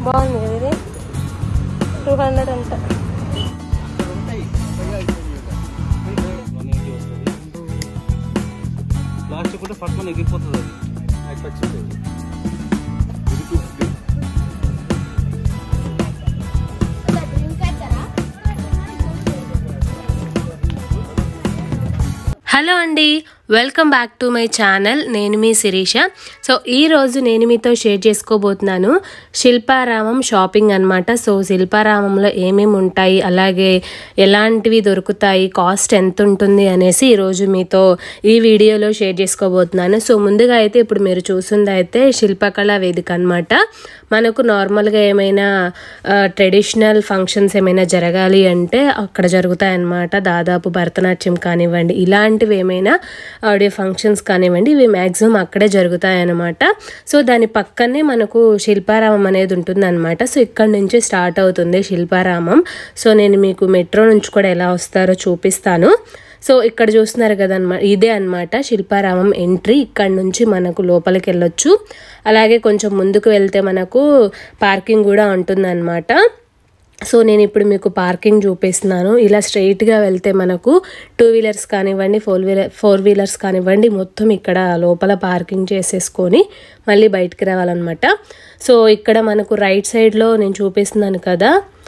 బాగుంది కదా ఇది టూ హండ్రెడ్ అంట ప్లాస్టిక్ ఉంటే పట్టుకొని ఎగిరిపోతుంది అది హలో అండి welcome back to my channel నేను మీ శిరీష సో ఈరోజు నేను మీతో షేర్ చేసుకోబోతున్నాను శిల్పారామం షాపింగ్ అనమాట సో శిల్పారామంలో ఏమేమి ఉంటాయి అలాగే ఎలాంటివి దొరుకుతాయి కాస్ట్ ఎంత ఉంటుంది అనేసి ఈరోజు మీతో ఈ వీడియోలో షేర్ చేసుకోబోతున్నాను సో ముందుగా అయితే ఇప్పుడు మీరు చూసింది అయితే శిల్పకళా వేదిక అనమాట మనకు నార్మల్గా ఏమైనా ట్రెడిషనల్ ఫంక్షన్స్ ఏమైనా జరగాలి అంటే అక్కడ జరుగుతాయన్నమాట దాదాపు భరతనాట్యం కానివ్వండి ఇలాంటివి ఏమైనా ఆడియో ఫంక్షన్స్ కానివ్వండి ఇవి మ్యాక్సిమం అక్కడే జరుగుతాయన్నమాట సో దాని పక్కనే మనకు శిల్పారామం అనేది ఉంటుందన్నమాట సో ఇక్కడ నుంచి స్టార్ట్ అవుతుంది శిల్పారామం సో నేను మీకు మెట్రో నుంచి కూడా ఎలా వస్తారో చూపిస్తాను సో ఇక్కడ చూస్తున్నారు కదా అనమాట ఇదే అనమాట శిల్పారామం ఎంట్రీ ఇక్కడ నుంచి మనకు లోపలికి వెళ్ళొచ్చు అలాగే కొంచెం ముందుకు వెళ్తే మనకు పార్కింగ్ కూడా ఉంటుందన్నమాట సో నేను ఇప్పుడు మీకు పార్కింగ్ చూపిస్తున్నాను ఇలా స్ట్రైట్గా వెళ్తే మనకు టూ వీలర్స్ కానివ్వండి ఫోర్ వీలర్ ఫోర్ వీలర్స్ కానివ్వండి మొత్తం ఇక్కడ లోపల పార్కింగ్ చేసేసుకొని మళ్ళీ బయటికి రావాలన్నమాట సో ఇక్కడ మనకు రైట్ సైడ్లో నేను చూపిస్తున్నాను కదా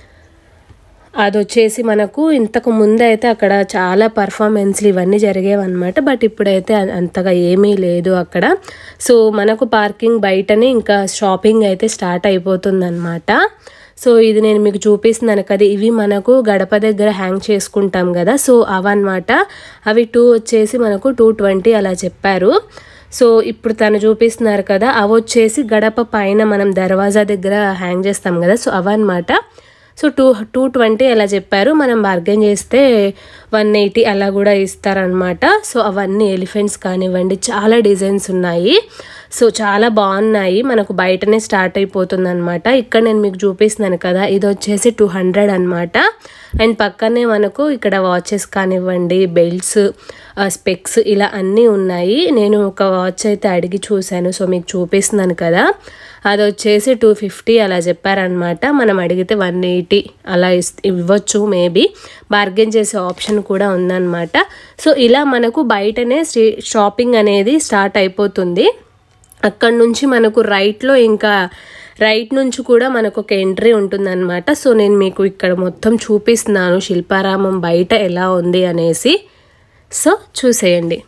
అది వచ్చేసి మనకు ఇంతకు ముందు అయితే అక్కడ చాలా పర్ఫార్మెన్స్లు ఇవన్నీ జరిగేవన్నమాట బట్ ఇప్పుడైతే అ- అంతగా ఏమీ లేదు అక్కడ సో మనకు పార్కింగ్ బయటనే ఇంకా షాపింగ్ అయితే స్టార్ట్ అయిపోతుందన్నమాట సో ఇది నేను మీకు చూపిస్తున్నాను కదా ఇవి మనకు గడప దగ్గర హ్యాంగ్ చేసుకుంటాం కదా సో అవన్నమాట అవి టూ వచ్చేసి మనకు టూ ట్వంటీ అలా చెప్పారు సో ఇప్పుడు తను చూపిస్తున్నారు కదా అవి వచ్చేసి గడప పైన మనం దర్వాజా దగ్గర హ్యాంగ్ చేస్తాం కదా సో అవన్నమాట సో టూ టూ ట్వంటీ అలా చెప్పారు మనం బార్గెన్ చేస్తే వన్ ఎయిటీ అలా కూడా ఇస్తారనమాట సో అవన్నీ ఎలిఫెంట్స్ కానివ్వండి చాలా డిజైన్స్ ఉన్నాయి సో చాలా బాగున్నాయి మనకు బయటనే స్టార్ట్ అయిపోతుంది అనమాట ఇక్కడ నేను మీకు చూపిస్తున్నాను కదా ఇది వచ్చేసి టూ హండ్రెడ్ అనమాట అండ్ పక్కనే మనకు ఇక్కడ వాచెస్ కానివ్వండి బెల్ట్స్ స్పెక్స్ ఇలా అన్నీ ఉన్నాయి నేను ఒక వాచ్ అయితే అడిగి చూశాను సో మీకు చూపిస్తున్నాను కదా అది వచ్చేసి టూ ఫిఫ్టీ అలా చెప్పారనమాట మనం అడిగితే వన్ ఎయిటీ అలా ఇస్ ఇవ్వచ్చు మేబీ బార్గెన్ చేసే ఆప్షన్ కూడా ఉందన్నమాట సో ఇలా మనకు బయటనే స్టే- షాపింగ్ అనేది స్టార్ట్ అయిపోతుంది అక్కడ నుంచి మనకు రైట్లో ఇంకా రైట్ నుంచి కూడా మనకు ఒక ఎంట్రీ ఉంటుందన్నమాట సో నేను మీకు ఇక్కడ మొత్తం చూపిస్తున్నాను శిల్పారామం బయట ఎలా ఉంది అనేసి సో చూసేయండి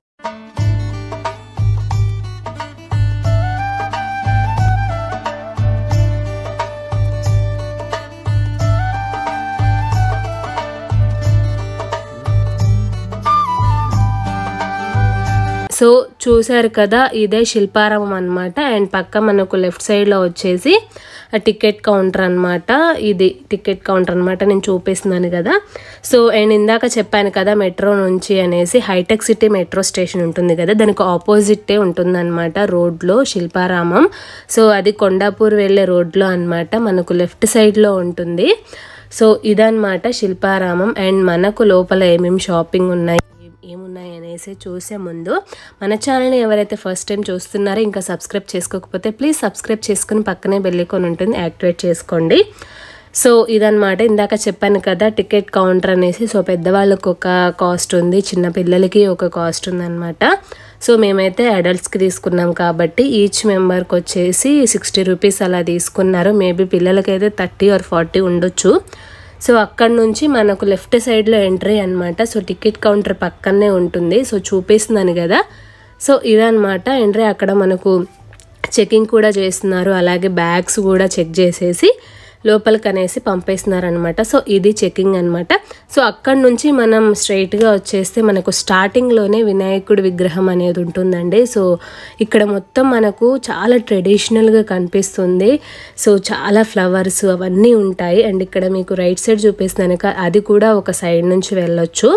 సో చూశారు కదా ఇదే శిల్పారామం అనమాట అండ్ పక్క మనకు లెఫ్ట్ సైడ్లో వచ్చేసి టికెట్ కౌంటర్ అనమాట ఇది టికెట్ కౌంటర్ అనమాట నేను చూపిస్తున్నాను కదా సో అండ్ ఇందాక చెప్పాను కదా మెట్రో నుంచి అనేసి హైటెక్ సిటీ మెట్రో స్టేషన్ ఉంటుంది కదా దానికి ఆపోజిటే ఉంటుందన్నమాట రోడ్లో శిల్పారామం సో అది కొండాపూర్ వెళ్ళే రోడ్లో అన్నమాట మనకు లెఫ్ట్ సైడ్లో ఉంటుంది సో ఇదన్నమాట శిల్పారామం అండ్ మనకు లోపల ఏమేమి షాపింగ్ ఉన్నాయి ఏమున్నాయి అనేసి చూసే ముందు మన ఛానల్ని ఎవరైతే ఫస్ట్ టైం చూస్తున్నారో ఇంకా సబ్స్క్రైబ్ చేసుకోకపోతే ప్లీజ్ సబ్స్క్రైబ్ చేసుకుని పక్కనే బెల్లికొని ఉంటుంది యాక్టివేట్ చేసుకోండి సో ఇదన్నమాట ఇందాక చెప్పాను కదా టికెట్ కౌంటర్ అనేసి సో పెద్దవాళ్ళకి ఒక కాస్ట్ ఉంది చిన్న పిల్లలకి ఒక కాస్ట్ ఉందన్నమాట సో మేమైతే అడల్ట్స్కి తీసుకున్నాం కాబట్టి ఈచ్ మెంబర్కి వచ్చేసి సిక్స్టీ రూపీస్ అలా తీసుకున్నారు మేబీ పిల్లలకైతే థర్టీ ఆర్ ఫార్టీ ఉండొచ్చు సో అక్కడ నుంచి మనకు లెఫ్ట్ సైడ్లో ఎంట్రీ అన్నమాట సో టికెట్ కౌంటర్ పక్కనే ఉంటుంది సో చూపిస్తున్నాను కదా సో ఇదన్నమాట ఎంట్రీ అక్కడ మనకు చెకింగ్ కూడా చేస్తున్నారు అలాగే బ్యాగ్స్ కూడా చెక్ చేసేసి లోపలికి అనేసి పంపేస్తున్నారనమాట సో ఇది చెకింగ్ అనమాట సో అక్కడ నుంచి మనం స్ట్రైట్గా వచ్చేస్తే మనకు స్టార్టింగ్లోనే వినాయకుడి విగ్రహం అనేది ఉంటుందండి సో ఇక్కడ మొత్తం మనకు చాలా ట్రెడిషనల్గా కనిపిస్తుంది సో చాలా ఫ్లవర్స్ అవన్నీ ఉంటాయి అండ్ ఇక్కడ మీకు రైట్ సైడ్ చూపిస్తున్నాను క- అది కూడా ఒక సైడ్ నుంచి వెళ్ళొచ్చు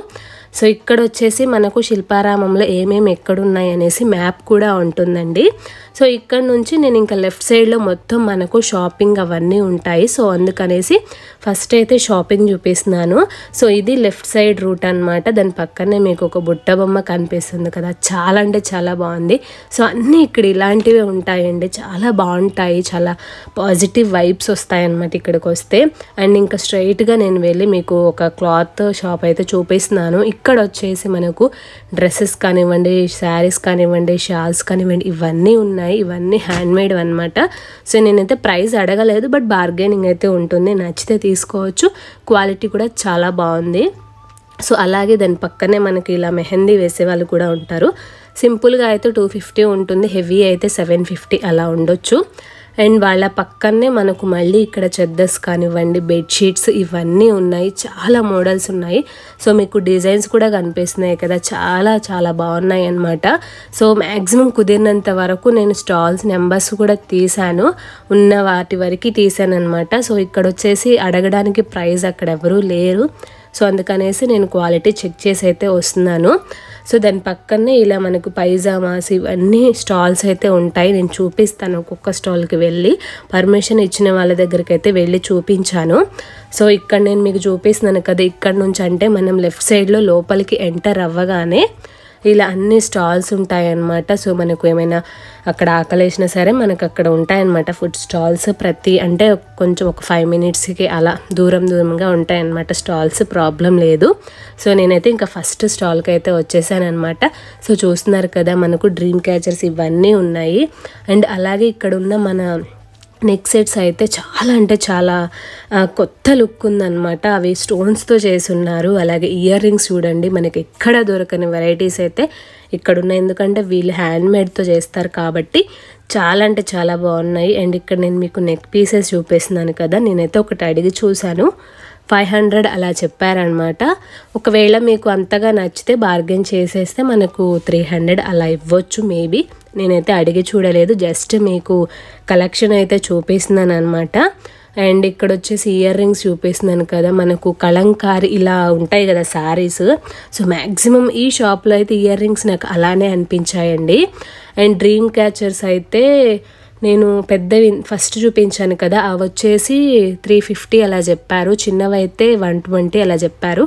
సో ఇక్కడ వచ్చేసి మనకు శిల్పారామంలో ఏమేమి ఎక్కడున్నాయి అనేసి మ్యాప్ కూడా ఉంటుందండి సో ఇక్కడ నుంచి నేను ఇంకా లెఫ్ట్ సైడ్లో మొత్తం మనకు షాపింగ్ అవన్నీ ఉంటాయి సో అందుకనేసి ఫస్ట్ అయితే షాపింగ్ చూపిస్తున్నాను సో ఇది లెఫ్ట్ సైడ్ రూట్ అనమాట దాని పక్కనే మీకు ఒక బుట్ట బొమ్మ కనిపిస్తుంది కదా చాలా అంటే చాలా బాగుంది సో అన్నీ ఇక్కడ ఇలాంటివే ఉంటాయండి చాలా బాగుంటాయి చాలా పాజిటివ్ వైబ్స్ వస్తాయి అన్నమాట ఇక్కడికి వస్తే అండ్ ఇంకా స్ట్రైట్గా నేను వెళ్ళి మీకు ఒక క్లాత్ షాప్ అయితే చూపిస్తున్నాను ఇక్కడ వచ్చేసి మనకు డ్రెస్సెస్ కానివ్వండి శారీస్ కానివ్వండి షాల్స్ కానివ్వండి ఇవన్నీ ఉన్నాయి ఇవన్నీ హ్యాండ్ మేడ్ అనమాట సో నేనైతే ప్రైస్ అడగలేదు బట్ బార్గెనింగ్ అయితే ఉంటుంది నచ్చితే తీసుకోవచ్చు క్వాలిటీ కూడా చాలా బాగుంది సో అలాగే దాని పక్కనే మనకి ఇలా మెహందీ వేసే వాళ్ళు కూడా ఉంటారు సింపుల్గా అయితే టూ ఫిఫ్టీ ఉంటుంది హెవీ అయితే సెవెన్ ఫిఫ్టీ అలా ఉండొచ్చు అండ్ వాళ్ళ పక్కనే మనకు మళ్ళీ ఇక్కడ చెద్దర్స్ కానివ్వండి బెడ్షీట్స్ ఇవన్నీ ఉన్నాయి చాలా మోడల్స్ ఉన్నాయి సో మీకు డిజైన్స్ కూడా కనిపిస్తున్నాయి కదా చాలా చాలా బాగున్నాయి అన్నమాట సో మ్యాక్సిమం కుదిరినంత వరకు నేను స్టాల్స్ నెంబర్స్ కూడా తీసాను ఉన్న వాటి వరకు తీసాను అనమాట సో ఇక్కడ వచ్చేసి అడగడానికి ప్రైస్ అక్కడ ఎవరూ లేరు సో అందుకనేసి నేను క్వాలిటీ చెక్ చేసి అయితే వస్తున్నాను సో దాని పక్కనే ఇలా మనకు పైజామాస్ ఇవన్నీ స్టాల్స్ అయితే ఉంటాయి నేను చూపిస్తాను ఒక్కొక్క స్టాల్కి వెళ్ళి పర్మిషన్ ఇచ్చిన వాళ్ళ దగ్గరికి అయితే వెళ్ళి చూపించాను సో ఇక్కడ నేను మీకు చూపిస్తున్నాను కదా ఇక్కడ నుంచి అంటే మనం లెఫ్ట్ సైడ్లో లోపలికి ఎంటర్ అవ్వగానే ఇలా అన్ని స్టాల్స్ ఉంటాయన్నమాట సో మనకు ఏమైనా అక్కడ ఆకలేసినా సరే మనకు అక్కడ ఉంటాయన్నమాట ఫుడ్ స్టాల్స్ ప్రతి అంటే కొంచెం ఒక ఫైవ్ మినిట్స్కి అలా దూరం దూరంగా ఉంటాయన్నమాట స్టాల్స్ ప్రాబ్లం లేదు సో నేనైతే ఇంకా ఫస్ట్ స్టాల్కి అయితే వచ్చేసాను అనమాట సో చూస్తున్నారు కదా మనకు డ్రీమ్ క్యాచర్స్ ఇవన్నీ ఉన్నాయి అండ్ అలాగే ఇక్కడ ఉన్న మన నెక్ సెట్స్ అయితే చాలా అంటే చాలా ఆ, కొత్త లుక్ ఉందన్నమాట అవి స్టోన్స్తో చేసి ఉన్నారు అలాగే ఇయర్ రింగ్స్ చూడండి మనకి ఎక్కడ దొరకని వెరైటీస్ అయితే ఇక్కడ ఉన్నాయి ఎందుకంటే వీళ్ళు హ్యాండ్ మేడ్తో చేస్తారు కాబట్టి చాలా అంటే చాలా బాగున్నాయి అండ్ ఇక్కడ నేను మీకు నెక్ పీసెస్ చూపిస్తున్నాను కదా నేనైతే ఒకటి అడిగి చూశాను ఫైవ్ హండ్రెడ్ అలా చెప్పారనమాట ఒకవేళ మీకు అంతగా నచ్చితే బార్గెన్ చేసేస్తే మనకు త్రీ హండ్రెడ్ అలా ఇవ్వచ్చు మేబీ నేనైతే అడిగి చూడలేదు జస్ట్ మీకు కలెక్షన్ అయితే చూపిస్తున్నాను అనమాట అండ్ ఇక్కడ వచ్చేసి ఇయర్ రింగ్స్ చూపిస్తున్నాను కదా మనకు కలంకారి ఇలా ఉంటాయి కదా శారీస్ సో మ్యాక్సిమం ఈ షాప్లో అయితే ఇయర్ రింగ్స్ నాకు అలానే అనిపించాయండి అండ్ డ్రీమ్ క్యాచర్స్ అయితే నేను పెద్దవి ఫస్ట్ చూపించాను కదా అవి వచ్చేసి త్రీ ఫిఫ్టీ అలా చెప్పారు చిన్నవైతే వన్ ట్వంటీ అలా చెప్పారు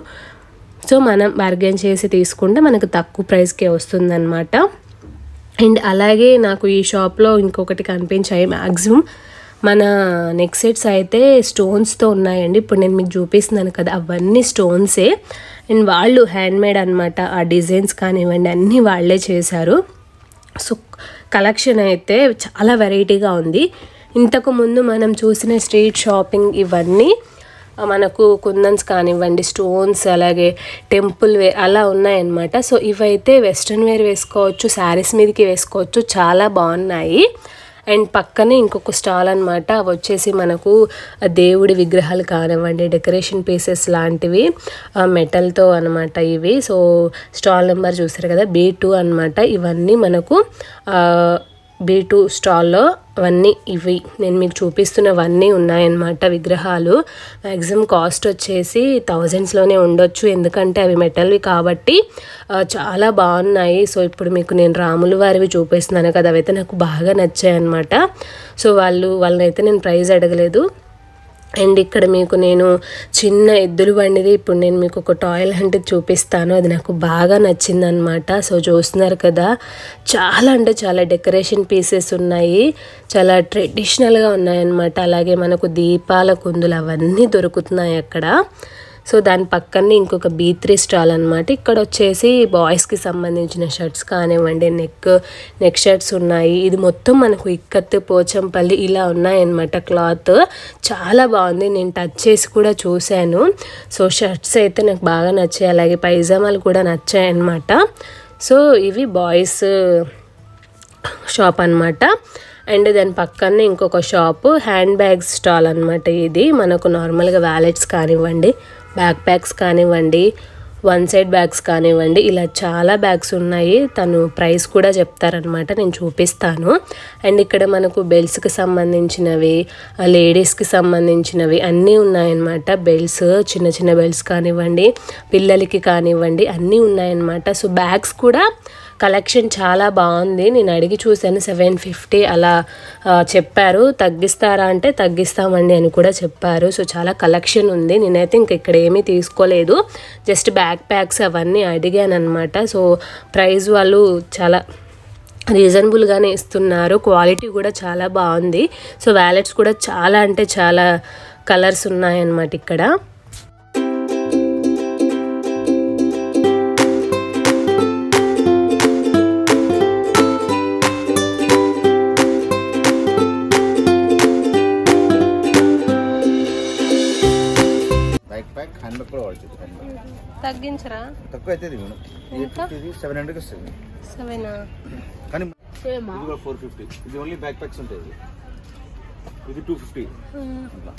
సో మనం బార్గెన్ చేసి తీసుకుంటే మనకు తక్కువ ప్రైస్కే వస్తుందన్నమాట అండ్ అలాగే నాకు ఈ షాప్లో ఇంకొకటి కనిపించాయి మ్యాక్సిమం మన నెక్ సెట్స్ అయితే స్టోన్స్తో ఉన్నాయండి ఇప్పుడు నేను మీకు చూపిస్తున్నాను కదా అవన్నీ స్టోన్సే అండ్ వాళ్ళు హ్యాండ్ మేడ్ అనమాట ఆ డిజైన్స్ కానివ్వండి అన్నీ వాళ్ళే చేశారు సో కలెక్షన్ అయితే చాలా వెరైటీగా ఉంది ఇంతకు ముందు మనం చూసిన స్ట్రీట్ షాపింగ్ ఇవన్నీ ఆ, మనకు కుందన్స్ కానివ్వండి స్టోన్స్ అలాగే టెంపుల్ వేర్ అలా ఉన్నాయన్నమాట సో ఇవైతే వెస్ట్రన్ వేర్ వేసుకోవచ్చు శారీస్ మీదకి వేసుకోవచ్చు చాలా బాగున్నాయి అండ్ పక్కనే ఇంకొక స్టాల్ అనమాట అవి వచ్చేసి మనకు ఆ దేవుడి విగ్రహాలు కానివ్వండి డెకరేషన్ పీసెస్ లాంటివి మెటల్తో అనమాట ఇవి సో స్టాల్ నెంబర్ చూసారు కదా బీ టూ అనమాట ఇవన్నీ మనకు బీ టూ స్టాల్లో అవన్నీ ఇవి నేను మీకు చూపిస్తున్నవన్నీ ఉన్నాయన్నమాట విగ్రహాలు మ్యాక్సిమం కాస్ట్ వచ్చేసి థౌజండ్స్లోనే ఉండొచ్చు ఎందుకంటే అవి మెటల్వి కాబట్టి ఆ, చాలా బాగున్నాయి సో ఇప్పుడు మీకు నేను రాములు వారివి చూపిస్తున్నాను కదా అవైతే నాకు బాగా నచ్చాయి అనమాట సో వాళ్ళు వాళ్ళనైతే నేను ప్రైజ్ అడగలేదు అండ్ ఇక్కడ మీకు నేను చిన్న ఎద్దుల బండిది ఇప్పుడు నేను మీకు ఒక టాయ్ లాంటిది చూపిస్తాను అది నాకు బాగా నచ్చింది అనమాట సో చూస్తున్నారు కదా చాలా అంటే చాలా డెకరేషన్ పీసెస్ ఉన్నాయి చాలా ట్రెడిషనల్గా ఉన్నాయన్నమాట అలాగే మనకు దీపాల కుందులు అవన్నీ దొరుకుతున్నాయి అక్కడ సో దాని పక్కనే ఇంకొక బీ త్రీ స్టాల్ అనమాట ఇక్కడ వచ్చేసి బాయ్స్కి సంబంధించిన షర్ట్స్ కానివ్వండి నెక్ నెక్ షర్ట్స్ ఉన్నాయి ఇది మొత్తం మనకు ఇక్కత్ పోచంపల్లి ఇలా ఉన్నాయన్నమాట క్లాత్ చాలా బాగుంది నేను టచ్ చేసి కూడా చూశాను సో షర్ట్స్ అయితే నాకు బాగా నచ్చాయి అలాగే పైజామాలు కూడా నచ్చాయి అన్నమాట సో ఇవి బాయ్స్ షాప్ అన్నమాట అండ్ దాని పక్కనే ఇంకొక షాపు హ్యాండ్ బ్యాగ్స్ స్టాల్ అనమాట ఇది మనకు నార్మల్గా వ్యాలెట్స్ కానివ్వండి బ్యాక్ ప్యాక్స్ కానివ్వండి వన్ సైడ్ బ్యాగ్స్ కానివ్వండి ఇలా చాలా బ్యాగ్స్ ఉన్నాయి తను ప్రైస్ కూడా చెప్తారనమాట నేను చూపిస్తాను అండ్ ఇక్కడ మనకు బెల్ట్స్కి సంబంధించినవి లేడీస్కి సంబంధించినవి అన్నీ ఉన్నాయన్నమాట బెల్ట్స్ చిన్న చిన్న బెల్ట్స్ కానివ్వండి పిల్లలకి కానివ్వండి అన్నీ ఉన్నాయన్నమాట సో బ్యాగ్స్ కూడా కలెక్షన్ చాలా బాగుంది నేను అడిగి చూశాను సెవెన్ ఫిఫ్టీ అలా ఆ, చెప్పారు తగ్గిస్తారా అంటే తగ్గిస్తామండి అని కూడా చెప్పారు సో చాలా కలెక్షన్ ఉంది నేనైతే ఇంక ఇక్కడ ఏమీ తీసుకోలేదు జస్ట్ బ్యాక్ ప్యాక్స్ అవన్నీ అడిగాను అనమాట సో ప్రైస్ వాళ్ళు చాలా రీజనబుల్గానే ఇస్తున్నారు క్వాలిటీ కూడా చాలా బాగుంది సో వ్యాలెట్స్ కూడా చాలా అంటే చాలా కలర్స్ ఉన్నాయన్నమాట ఇక్కడ బ్యాక్ ప్యాక్ హ్యాండ్ బ్యాగ్ కూడా పడుతుంది హ్యాండ్ బ్యాగ్ తగ్గించరా తక్కువ అవుతుంది మేడం ఎయిట్ ఫిఫ్టీ సెవెన్ హండ్రెడ్కి వస్తుంది సెవెనా కానీ ఇది కూడా ఫోర్ ఫిఫ్టీ ఇది ఓన్లీ బ్యాక్ ప్యాక్స్ ఉంటాయి ఇది. ఇది టూ ఫిఫ్టీ అట్లా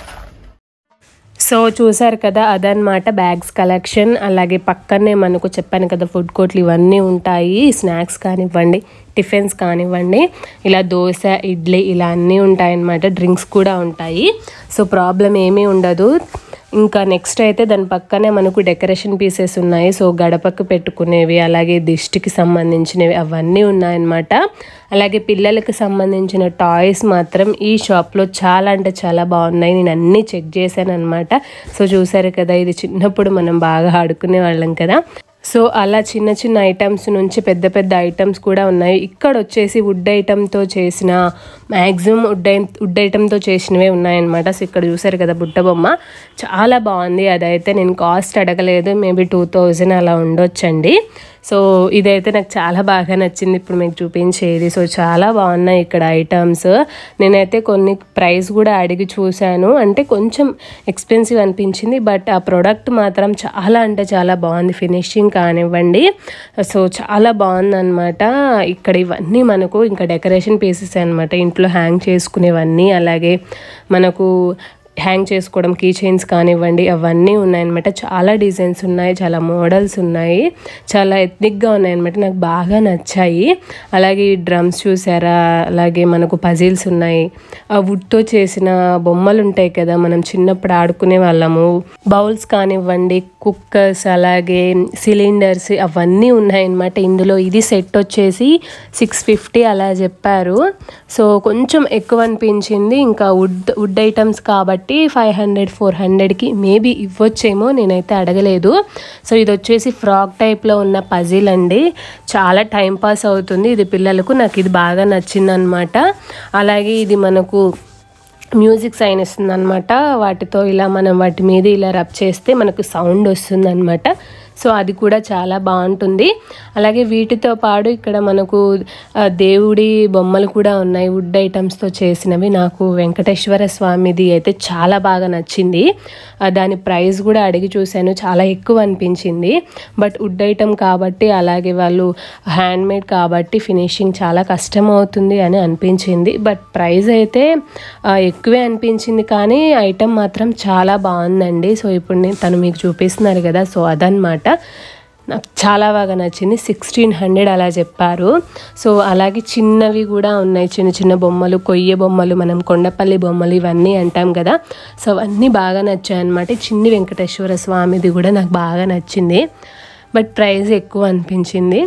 సో చూసారు కదా అదనమాట బ్యాగ్స్ కలెక్షన్ అలాగే పక్కనే మనకు చెప్పాను కదా ఫుడ్ కోర్ట్లు ఇవన్నీ ఉంటాయి స్నాక్స్ కానివ్వండి టిఫిన్స్ కానివ్వండి ఇలా దోశ ఇడ్లీ ఇలా అన్నీ ఉంటాయన్నమాట డ్రింక్స్ కూడా ఉంటాయి సో ప్రాబ్లం ఏమీ ఉండదు ఇంకా నెక్స్ట్ అయితే దాని పక్కనే మనకు డెకరేషన్ పీసెస్ ఉన్నాయి సో గడపకు పెట్టుకునేవి అలాగే దిష్టికి సంబంధించినవి అవన్నీ ఉన్నాయన్నమాట అలాగే పిల్లలకి సంబంధించిన టాయ్స్ మాత్రం ఈ షాప్లో చాలా అంటే చాలా బాగున్నాయి నేను అన్నీ చెక్ చేశాను అనమాట సో చూసారు కదా ఇది చిన్నప్పుడు మనం బాగా ఆడుకునే వాళ్ళం కదా సో అలా చిన్న చిన్న ఐటమ్స్ నుంచి పెద్ద పెద్ద ఐటమ్స్ కూడా ఉన్నాయి ఇక్కడ వచ్చేసి వుడ్ ఐటమ్తో చేసిన మ్యాక్సిమం వుడ్ ఐ వుడ్ ఐటమ్తో చేసినవే ఉన్నాయన్నమాట సో ఇక్కడ చూసారు కదా బుట్ట బొమ్మ చాలా బాగుంది అదైతే నేను కాస్ట్ అడగలేదు మేబీ టూ థౌజండ్ అలా ఉండొచ్చండి సో ఇదైతే నాకు చాలా బాగా నచ్చింది ఇప్పుడు మీకు చూపించేది సో చాలా బాగున్నాయి ఇక్కడ ఐటమ్స్ నేనైతే కొన్ని ప్రైస్ కూడా అడిగి చూశాను అంటే కొంచెం ఎక్స్పెన్సివ్ అనిపించింది బట్ ఆ ప్రోడక్ట్ మాత్రం చాలా అంటే చాలా బాగుంది ఫినిషింగ్ కానివ్వండి సో చాలా బాగుందన్నమాట ఇక్కడ ఇవన్నీ మనకు ఇంకా డెకరేషన్ పీసెస్ అనమాట ఇంట్లో హ్యాంగ్ చేసుకునేవన్నీ అలాగే మనకు హ్యాంగ్ చేసుకోవడం కీ చైన్స్ కానివ్వండి అవన్నీ ఉన్నాయన్నమాట చాలా డిజైన్స్ ఉన్నాయి చాలా మోడల్స్ ఉన్నాయి చాలా ఎథ్నిక్గా ఉన్నాయన్నమాట నాకు బాగా నచ్చాయి అలాగే ఈ డ్రమ్స్ చూసారా అలాగే మనకు పజిల్స్ ఉన్నాయి ఆ వుడ్తో చేసిన బొమ్మలు ఉంటాయి కదా మనం చిన్నప్పుడు ఆడుకునే వాళ్ళము బౌల్స్ కానివ్వండి కుక్కర్స్ అలాగే సిలిండర్స్ అవన్నీ ఉన్నాయన్నమాట ఇందులో ఇది సెట్ వచ్చేసి సిక్స్ ఫిఫ్టీ అలా చెప్పారు సో కొంచెం ఎక్కువ అనిపించింది ఇంకా వుడ్ వుడ్ ఐటమ్స్ కాబట్టి ఫైవ్ హండ్రెడ్ ఫోర్ హండ్రెడ్కి మేబీ ఇవ్వచ్చేమో నేనైతే అడగలేదు సో ఇది వచ్చేసి ఫ్రాక్ టైప్లో ఉన్న పజిల్ అండి చాలా టైం పాస్ అవుతుంది ఇది పిల్లలకు నాకు ఇది బాగా నచ్చిందనమాట అలాగే ఇది మనకు మ్యూజిక్ సైన్ ఇస్తుంది అనమాట వాటితో ఇలా మనం వాటి మీద ఇలా రబ్ చేస్తే మనకు సౌండ్ వస్తుంది అనమాట సో అది కూడా చాలా బాగుంటుంది అలాగే వీటితో పాటు ఇక్కడ మనకు ఆ, దేవుడి బొమ్మలు కూడా ఉన్నాయి వుడ్ ఐటమ్స్తో చేసినవి నాకు వెంకటేశ్వర స్వామిది అయితే చాలా బాగా నచ్చింది ఆ, దాని ప్రైస్ కూడా అడిగి చూశాను చాలా ఎక్కువ అనిపించింది బట్ వుడ్ ఐటమ్ కాబట్టి అలాగే వాళ్ళు హ్యాండ్ మేడ్ కాబట్టి ఫినిషింగ్ చాలా కష్టం అవుతుంది అని అనిపించింది బట్ ప్రైస్ అయితే ఆ, ఎక్కువే అనిపించింది కానీ ఐటమ్ మాత్రం చాలా బాగుందండి సో ఇప్పుడు నేను తను మీకు చూపిస్తున్నారు కదా సో అదనమాట నాకు చాలా బాగా నచ్చింది సిక్స్టీన్ హండ్రెడ్ అలా చెప్పారు సో అలాగే చిన్నవి కూడా ఉన్నాయి చిన్న చిన్న బొమ్మలు కొయ్య బొమ్మలు మనం కొండపల్లి బొమ్మలు ఇవన్నీ అంటాం కదా సో అవన్నీ బాగా నచ్చాయి అనమాట చిన్ని వెంకటేశ్వర స్వామిది కూడా నాకు బాగా నచ్చింది బట్ ప్రైస్ ఎక్కువ అనిపించింది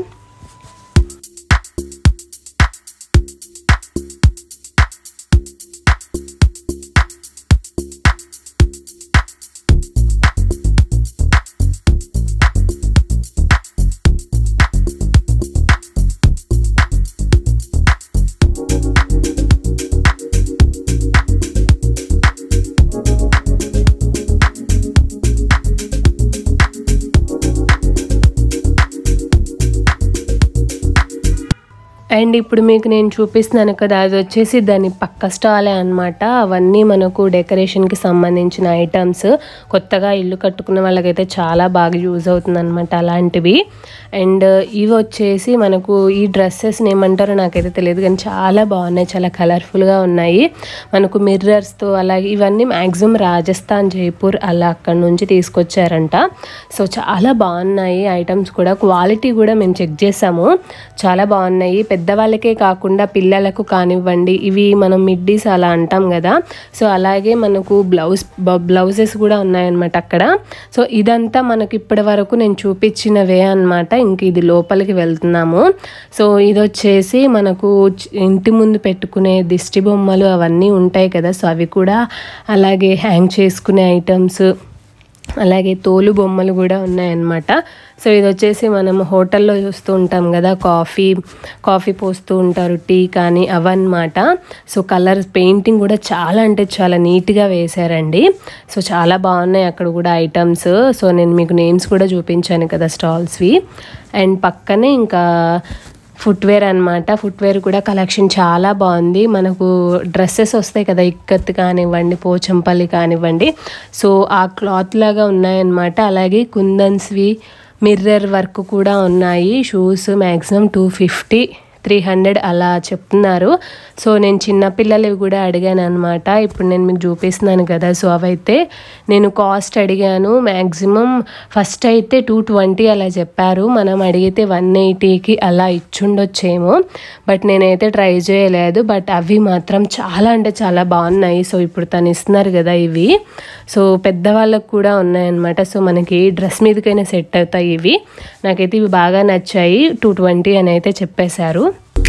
అండ్ ఇప్పుడు మీకు నేను చూపిస్తున్నాను కదా అది వచ్చేసి దాని పక్క స్టాలే అనమాట అవన్నీ మనకు డెకరేషన్కి సంబంధించిన ఐటమ్స్ కొత్తగా ఇల్లు కట్టుకున్న వాళ్ళకైతే చాలా బాగా యూజ్ అవుతుంది అనమాట అలాంటివి అండ్ ఇవి వచ్చేసి మనకు ఈ డ్రెస్సెస్ని ఏమంటారో నాకైతే తెలియదు కానీ చాలా బాగున్నాయి చాలా కలర్ఫుల్గా ఉన్నాయి మనకు మిర్రర్స్తో అలాగే ఇవన్నీ మ్యాక్సిమం రాజస్థాన్ జైపూర్ అలా అక్కడ నుంచి తీసుకొచ్చారంట సో చాలా బాగున్నాయి ఐటమ్స్ కూడా క్వాలిటీ కూడా మేము చెక్ చేసాము చాలా బాగున్నాయి పెద్దవాళ్ళకే కాకుండా పిల్లలకు కానివ్వండి ఇవి మనం మిడ్డీస్ అలా అంటాం కదా సో అలాగే మనకు బ్లౌజ్ బ్లౌజెస్ కూడా ఉన్నాయన్నమాట అక్కడ సో ఇదంతా మనకి ఇప్పటి వరకు నేను చూపించినవే అనమాట ఇంక ఇది లోపలికి వెళ్తున్నాము సో ఇది వచ్చేసి మనకు చ- ఇంటి ముందు పెట్టుకునే దిష్టి బొమ్మలు అవన్నీ ఉంటాయి కదా సో అవి కూడా అలాగే హ్యాంగ్ చేసుకునే ఐటమ్స్ అలాగే తోలు బొమ్మలు కూడా ఉన్నాయన్నమాట సో ఇది వచ్చేసి మనం హోటల్లో చూస్తూ ఉంటాం కదా కాఫీ కాఫీ పోస్తూ ఉంటారు టీ కానీ అవన్నమాట సో కలర్ పెయింటింగ్ కూడా చాలా అంటే చాలా నీట్గా వేశారండి సో చాలా బాగున్నాయి అక్కడ కూడా ఐటమ్స్ సో నేను మీకు నేమ్స్ కూడా చూపించాను కదా స్టాల్స్వి అండ్ పక్కనే ఇంకా ఫుట్వేర్ అనమాట ఫుట్వేర్ కూడా కలెక్షన్ చాలా బాగుంది మనకు డ్రెస్సెస్ వస్తాయి కదా ఇక్కత్ కానివ్వండి పోచంపల్లి కానివ్వండి సో ఆ క్లాత్ లాగా ఉన్నాయన్నమాట అలాగే కుందన్స్వి మిర్రర్ వర్క్ కూడా ఉన్నాయి shoes maximum two fifty three hundred అలా చెప్తున్నారు సో నేను చిన్నపిల్లలవి కూడా అడిగాను అనమాట ఇప్పుడు నేను మీకు చూపిస్తున్నాను కదా సో అవైతే నేను కాస్ట్ అడిగాను మ్యాక్సిమం ఫస్ట్ అయితే టూ ట్వంటీ అలా చెప్పారు మనం అడిగితే వన్ ఎయిటీకి అలా ఇచ్చుండొచ్చేమో బట్ నేనైతే ట్రై చేయలేదు బట్ అవి మాత్రం చాలా అంటే చాలా బాగున్నాయి సో ఇప్పుడు తను ఇస్తున్నారు కదా ఇవి సో పెద్దవాళ్ళకు కూడా ఉన్నాయన్నమాట సో మనకి డ్రెస్ మీదకైనా సెట్ అవుతాయి ఇవి నాకైతే ఇవి బాగా నచ్చాయి టూ ట్వంటీ అని అయితే చెప్పేశారు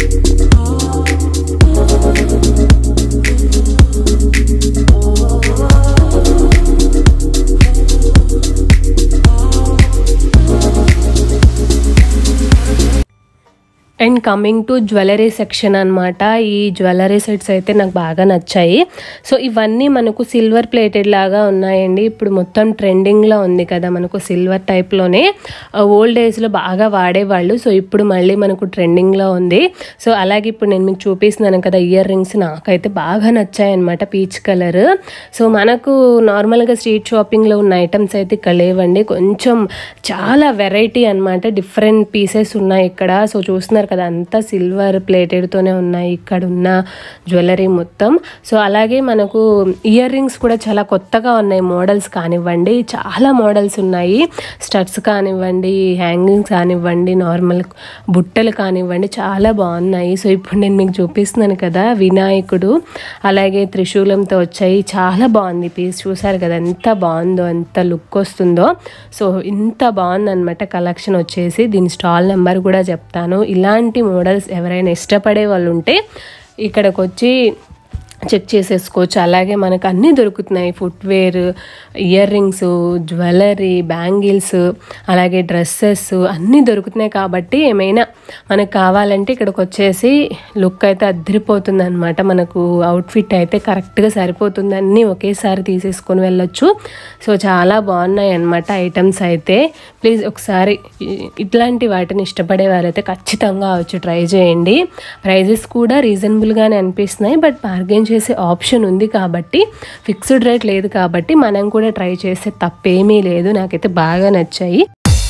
and coming to jewellery section అనమాట ఈ జ్యువెలరీ సెట్స్ అయితే నాకు బాగా నచ్చాయి సో ఇవన్నీ మనకు సిల్వర్ ప్లేటెడ్ లాగా ఉన్నాయండి ఇప్పుడు మొత్తం ట్రెండింగ్లో ఉంది కదా మనకు సిల్వర్ టైప్లోనే ఓల్డ్ డేస్లో బాగా వాడేవాళ్ళు సో ఇప్పుడు మళ్ళీ మనకు ట్రెండింగ్లో ఉంది సో అలాగే ఇప్పుడు నేను మీకు చూపిస్తున్నాను కదా ఇయర్ రింగ్స్ నాకైతే బాగా నచ్చాయి అనమాట పీచ్ కలర్ సో మనకు నార్మల్గా స్ట్రీట్ షాపింగ్లో ఉన్న ఐటమ్స్ అయితే ఇక్కడ లేవండి కొంచెం చాలా వెరైటీ అన్నమాట డిఫరెంట్ పీసెస్ ఉన్నాయి ఇక్కడ సో చూస్తున్నారు కదా అంతా సిల్వర్ ప్లేటెడ్తోనే ఉన్నాయి ఇక్కడ ఉన్న జ్యువెలరీ మొత్తం సో అలాగే మనకు ఇయర్ రింగ్స్ కూడా చాలా కొత్తగా ఉన్నాయి మోడల్స్ కానివ్వండి చాలా మోడల్స్ ఉన్నాయి స్టడ్స్ కానివ్వండి హ్యాంగింగ్స్ కానివ్వండి నార్మల్ బుట్టలు కానివ్వండి చాలా బాగున్నాయి సో ఇప్పుడు నేను మీకు చూపిస్తున్నాను కదా వినాయకుడు అలాగే త్రిశూలంతో వచ్చాయి చాలా బాగుంది పీస్ చూసారు కదా ఎంత బాగుందో ఎంత లుక్ వస్తుందో సో ఇంత బాగుందన్నమాట కలెక్షన్ వచ్చేసి దీని స్టాల్ నెంబర్ కూడా చెప్తాను ఇలాంటి మోడల్స్ ఎవరైనా ఇష్టపడే వాళ్ళు ఉంటే ఇక్కడికి వచ్చి చెక్ చేసేసుకోవచ్చు అలాగే మనకు అన్నీ దొరుకుతున్నాయి footwear earrings jewellery bangles అలాగే డ్రెస్సెస్ అన్నీ దొరుకుతున్నాయి కాబట్టి ఏమైనా మనకు కావాలంటే ఇక్కడికి వచ్చేసి లుక్ అయితే అద్దరిపోతుంది అనమాట మనకు అవుట్ఫిట్ అయితే కరెక్ట్గా సరిపోతుంది అన్నీ ఒకేసారి తీసేసుకొని వెళ్ళొచ్చు సో చాలా బాగున్నాయి అన్నమాట ఐటమ్స్ అయితే ప్లీజ్ ఒకసారి ఇ- ఇట్లాంటి వాటిని ఇష్టపడే వారైతే ఖచ్చితంగా వచ్చి ట్రై చేయండి ప్రైజెస్ కూడా రీజనబుల్గానే అనిపిస్తున్నాయి బట్ బార్గెన్ చేసే ఆప్షన్ ఉంది కాబట్టి ఫిక్స్డ్ రేట్ లేదు కాబట్టి మనం కూడా ట్రై చేస్తే తప్పేమీ లేదు నాకైతే బాగా నచ్చాయి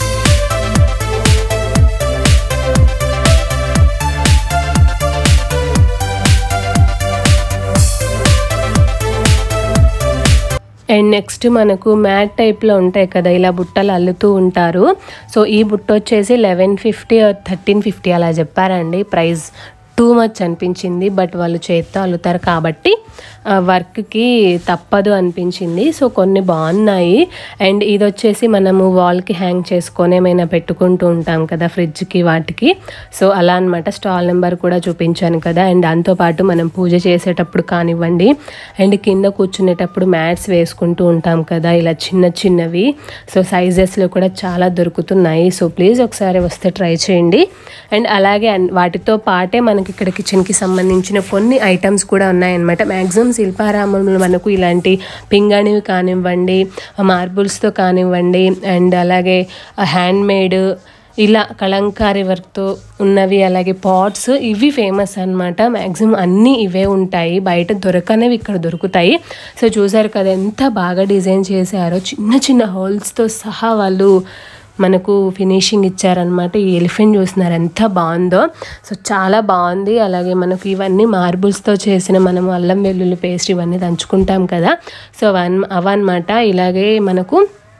అండ్ నెక్స్ట్ మనకు మ్యాట్ టైప్లో ఉంటాయి కదా ఇలా బుట్టలు అల్లుతూ ఉంటారు సో ఈ బుట్ట వచ్చేసి లెవెన్ ఫిఫ్టీ థర్టీన్ ఫిఫ్టీ అలా చెప్పారండి ప్రైస్ టూ మచ్ అనిపించింది బట్ వాళ్ళు చేత్తో అల్లుతారు కాబట్టి ఆ, వర్క్కి తప్పదు అనిపించింది సో కొన్ని బాగున్నాయి అండ్ ఇది వచ్చేసి మనము వాల్కి హ్యాంగ్ చేసుకొని ఏమైనా పెట్టుకుంటూ ఉంటాం కదా ఫ్రిడ్జ్కి వాటికి సో అలా అనమాట స్టాల్ నెంబర్ కూడా చూపించాను కదా అండ్ దాంతోపాటు మనం పూజ చేసేటప్పుడు కానివ్వండి అండ్ కింద కూర్చునేటప్పుడు మ్యాట్స్ వేసుకుంటూ ఉంటాం కదా ఇలా చిన్న చిన్నవి సో సైజెస్లో కూడా చాలా దొరుకుతున్నాయి సో ప్లీజ్ ఒకసారి వస్తే ట్రై చేయండి అండ్ అలాగే అన్- వాటితో పాటే మనకి ఇక్కడ కిచెన్కి సంబంధించిన కొన్ని ఐటమ్స్ కూడా ఉన్నాయన్నమాట మ్యాక్సిమం శిల్పారామంలో మనకు ఇలాంటి పింగాణివి కానివ్వండి మార్బుల్స్తో కానివ్వండి అండ్ అలాగే హ్యాండ్ మేడ్ ఇలా కలంకారీ వర్క్తో ఉన్నవి అలాగే పాట్స్ ఇవి ఫేమస్ అన్నమాట మ్యాక్సిమం అన్నీ ఇవే ఉంటాయి బయట దొరకనివి ఇక్కడ దొరుకుతాయి సో చూసారు కదా ఎంత బాగా డిజైన్ చేశారో చిన్న చిన్న హోల్స్తో సహా వాళ్ళు మనకు ఫినిషింగ్ ఇచ్చారనమాట ఈ ఎలిఫెంట్ చూస్తున్నారు ఎంత బాగుందో సో చాలా బాగుంది అలాగే మనకు ఇవన్నీ మార్బుల్స్తో చేసిన మనం అల్లం వెల్లుల్లి పేస్ట్ ఇవన్నీ దంచుకుంటాం కదా సో అవన్ అవన్నమాట ఇలాగే మనకు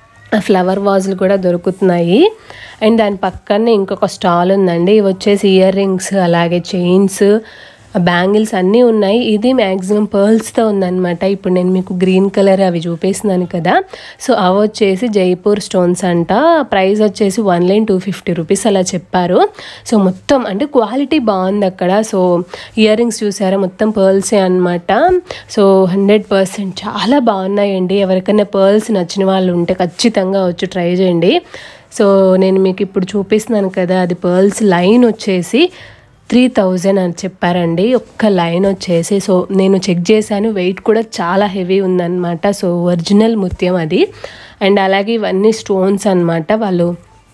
ఫ్లవర్ వాజులు కూడా దొరుకుతున్నాయి అండ్ దాని పక్కనే ఇంకొక స్టాల్ ఉందండి ఇవి వచ్చేసి ఇయర్ రింగ్స్ అలాగే చైన్స్ బ్యాంగిల్స్ అన్నీ ఉన్నాయి ఇది మ్యాక్సిమం పర్ల్స్తో ఉందన్నమాట ఇప్పుడు నేను మీకు గ్రీన్ కలర్ అవి చూపిస్తున్నాను కదా సో అవి వచ్చేసి జైపూర్ స్టోన్స్ అంట ప్రైస్ వచ్చేసి one line two fifty rupees అలా చెప్పారు సో మొత్తం అంటే క్వాలిటీ బాగుంది అక్కడ సో ఇయర్ రింగ్స్ చూసారా మొత్తం పర్ల్సే అనమాట సో హండ్రెడ్ పర్సెంట్ చాలా బాగున్నాయండి ఎవరికైనా పర్ల్స్ నచ్చిన వాళ్ళు ఉంటే ఖచ్చితంగా వచ్చి ట్రై చేయండి సో నేను మీకు ఇప్పుడు చూపిస్తున్నాను కదా అది పర్ల్స్ లైన్ వచ్చేసి త్రీ థౌజండ్ అని చెప్పారండి ఒక్క లైన్ వచ్చేసి సో నేను చెక్ చేశాను వెయిట్ కూడా చాలా హెవీ ఉందన్నమాట సో ఒరిజినల్ ముత్యం అది అండ్ అలాగే ఇవన్నీ స్టోన్స్ అన్నమాట వాళ్ళు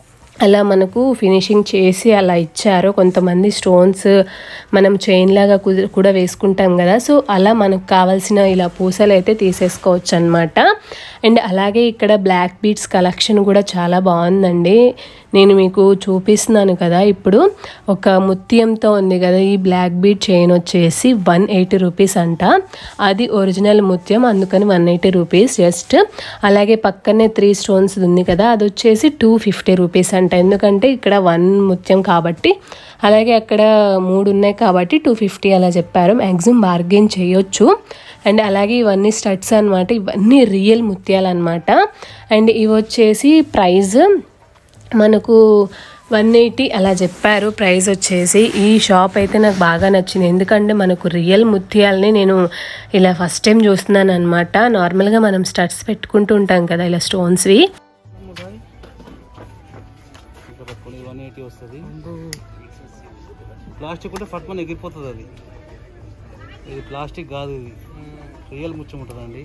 అలా మనకు ఫినిషింగ్ చేసి అలా ఇచ్చారు కొంతమంది స్టోన్స్ మనం చైన్ లాగా కుద- కూడా వేసుకుంటాం కదా సో అలా మనకు కావాల్సిన ఇలా పూసలు అయితే తీసేసుకోవచ్చు అనమాట అండ్ అలాగే ఇక్కడ బ్లాక్ బీడ్స్ కలెక్షన్ కూడా చాలా బాగుందండి నేను మీకు చూపిస్తున్నాను కదా ఇప్పుడు ఒక ముత్యంతో ఉంది కదా ఈ బ్లాక్ బీడ్ చైన్ వచ్చేసి వన్ ఎయిటీ రూపీస్ అంట అది ఒరిజినల్ ముత్యం అందుకని వన్ ఎయిటీ రూపీస్ జస్ట్ అలాగే పక్కనే త్రీ స్టోన్స్ ఉంది కదా అది వచ్చేసి టూ ఫిఫ్టీ రూపీస్ అంట ఎందుకంటే ఇక్కడ వన్ ముత్యం కాబట్టి అలాగే అక్కడ మూడు ఉన్నాయి కాబట్టి టూ ఫిఫ్టీ అలా చెప్పారు మ్యాక్సిమం బార్గెన్ చేయొచ్చు అండ్ అలాగే ఇవన్నీ స్టడ్స్ అనమాట ఇవన్నీ రియల్ ముత్యాలు అనమాట అండ్ ఇవి వచ్చేసి ప్రైజ్ మనకు వన్ ఎయిటీ అలా చెప్పారు ప్రైస్ వచ్చేసి ఈ షాప్ అయితే నాకు బాగా నచ్చింది ఎందుకంటే మనకు రియల్ ముత్యాలని నేను ఇలా ఫస్ట్ టైం చూస్తున్నాను అనమాట నార్మల్గా మనం స్టడ్స్ పెట్టుకుంటూ ఉంటాం కదా ఇలా స్టోన్స్వి ఇంకా పట్టుకొని వన్ ఎయిటీ వస్తుంది ప్లాస్టిక్ కూడా ఫట్మని ఎగిరిపోతుంది అది ఇది ప్లాస్టిక్ కాదు ఇది రియల్ ముచ్చం ఉంటుందండి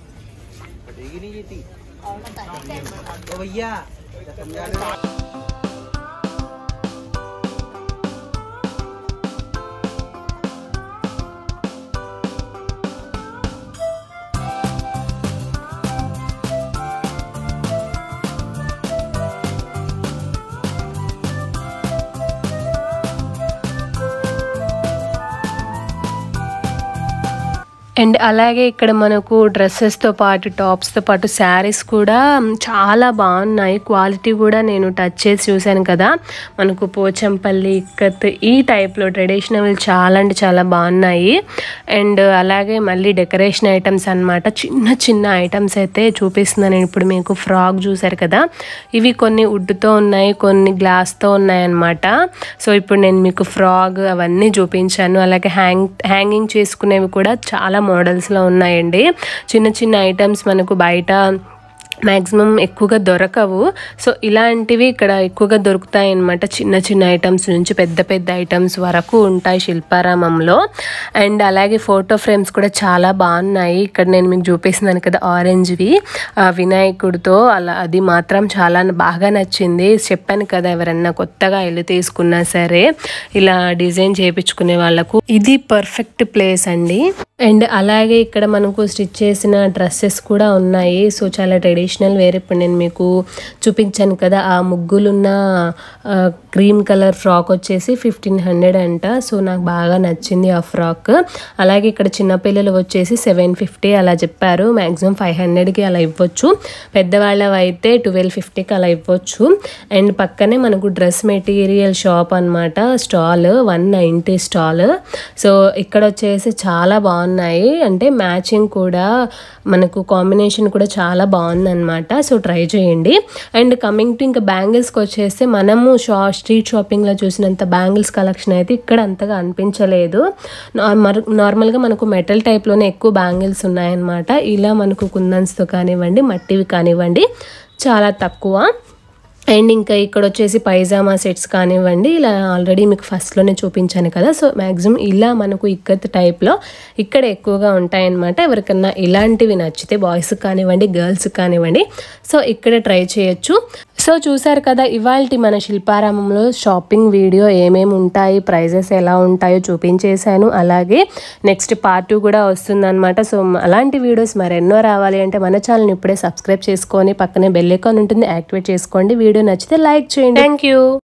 అండ్ అలాగే ఇక్కడ మనకు డ్రెస్సెస్తో పాటు టాప్స్తో పాటు శారీస్ కూడా చాలా బాగున్నాయి క్వాలిటీ కూడా నేను టచ్ చేసి చూశాను కదా మనకు పోచంపల్లి ఇక్కత్ ఈ టైప్లో ట్రెడిషనల్ చాలా అంటే చాలా బాగున్నాయి అండ్ అలాగే మళ్ళీ డెకరేషన్ ఐటమ్స్ అన్నమాట చిన్న చిన్న ఐటమ్స్ అయితే చూపిస్తున్నాను నేను ఇప్పుడు మీకు ఫ్రాక్ చూసారు కదా ఇవి కొన్ని వుడ్తో ఉన్నాయి కొన్ని గ్లాస్తో ఉన్నాయి అన్నమాట సో ఇప్పుడు నేను మీకు ఫ్రాగ్ అవన్నీ చూపించాను అలాగే హ్యాంగ్ హ్యాంగింగ్ చేసుకునేవి కూడా చాలా మోడల్స్లో ఉన్నాయండి చిన్న చిన్న ఐటమ్స్ మనకు బయట మ్యాక్సిమం ఎక్కువగా దొరకవు సో ఇలాంటివి ఇక్కడ ఎక్కువగా దొరుకుతాయి అన్నమాట చిన్న చిన్న ఐటమ్స్ నుంచి పెద్ద పెద్ద ఐటమ్స్ వరకు ఉంటాయి శిల్పారామంలో అండ్ అలాగే ఫోటో ఫ్రేమ్స్ కూడా చాలా బాగున్నాయి ఇక్కడ నేను మీకు చూపిస్తున్నాను కదా ఆరెంజ్వి ఆ వినాయకుడితో అలా అది మాత్రం చాలా బాగా నచ్చింది చెప్పాను కదా ఎవరన్నా కొత్తగా ఇల్లు తీసుకున్నా సరే ఇలా డిజైన్ చేయించుకునే వాళ్ళకు ఇది పర్ఫెక్ట్ ప్లేస్ అండి అండ్ అలాగే ఇక్కడ మనకు స్టిచ్ చేసిన డ్రెస్సెస్ కూడా ఉన్నాయి సో చాలా ట్రెడిషనల్ వేర్ ఇప్పుడు నేను మీకు చూపించాను కదా ఆ ముగ్గులున్న క్రీమ్ కలర్ ఫ్రాక్ వచ్చేసి ఫిఫ్టీన్ హండ్రెడ్ అంట సో నాకు బాగా నచ్చింది ఆ ఫ్రాక్ అలాగే ఇక్కడ చిన్నపిల్లలు వచ్చేసి సెవెన్ ఫిఫ్టీ అలా చెప్పారు మ్యాక్సిమం ఫైవ్ హండ్రెడ్కి అలా ఇవ్వచ్చు పెద్దవాళ్ళవి అయితే ట్వెల్వ్ ఫిఫ్టీకి అలా ఇవ్వచ్చు అండ్ పక్కనే మనకు డ్రెస్ మెటీరియల్ షాప్ అన్నమాట stall one ninety stall so ఇక్కడ వచ్చేసి చాలా బాగున్నాయి అంటే మ్యాచింగ్ కూడా మనకు కాంబినేషన్ కూడా చాలా బాగుందన్నమాట సో ట్రై చేయండి అండ్ కమింగ్ టు ఇంకా బ్యాంగిల్స్కి వచ్చేస్తే మనము షా స్ట్రీట్ షాపింగ్లో చూసినంత బ్యాంగిల్స్ కలెక్షన్ అయితే ఇక్కడ అంతగా అనిపించలేదు నార్మల్ నార్మల్గా మనకు మెటల్ టైప్లోనే ఎక్కువ బ్యాంగిల్స్ ఉన్నాయన్నమాట ఇలా మనకు కుందన్స్తో కానివ్వండి మట్టివి కానివ్వండి చాలా తక్కువ అండ్ ఇంకా ఇక్కడ వచ్చేసి పైజామా సెట్స్ కానివ్వండి ఇలా ఆల్రెడీ మీకు ఫస్ట్లోనే చూపించాను కదా సో మ్యాక్సిమం ఇలా మనకు ఇక్కత్ టైప్లో ఇక్కడ ఎక్కువగా ఉంటాయన్నమాట ఎవరికన్నా ఇలాంటివి నచ్చితే బాయ్స్ కానివ్వండి గర్ల్స్ కానివ్వండి సో ఇక్కడ ట్రై చేయొచ్చు సో చూసారు కదా ఇవాళ మన శిల్పారామంలో షాపింగ్ వీడియో ఏమేమి ఉంటాయి ప్రైజెస్ ఎలా ఉంటాయో చూపించేశాను అలాగే నెక్స్ట్ పార్ట్ టూ కూడా వస్తుందన్నమాట సో అలాంటి వీడియోస్ మరెన్నో రావాలి అంటే మన ఛానల్ని ఇప్పుడే సబ్స్క్రైబ్ చేసుకొని పక్కనే బెల్ ఐకాన్ ఉంటుంది యాక్టివేట్ చేసుకోండి వీడియో నచ్చితే లైక్ చేయండి థ్యాంక్ యూ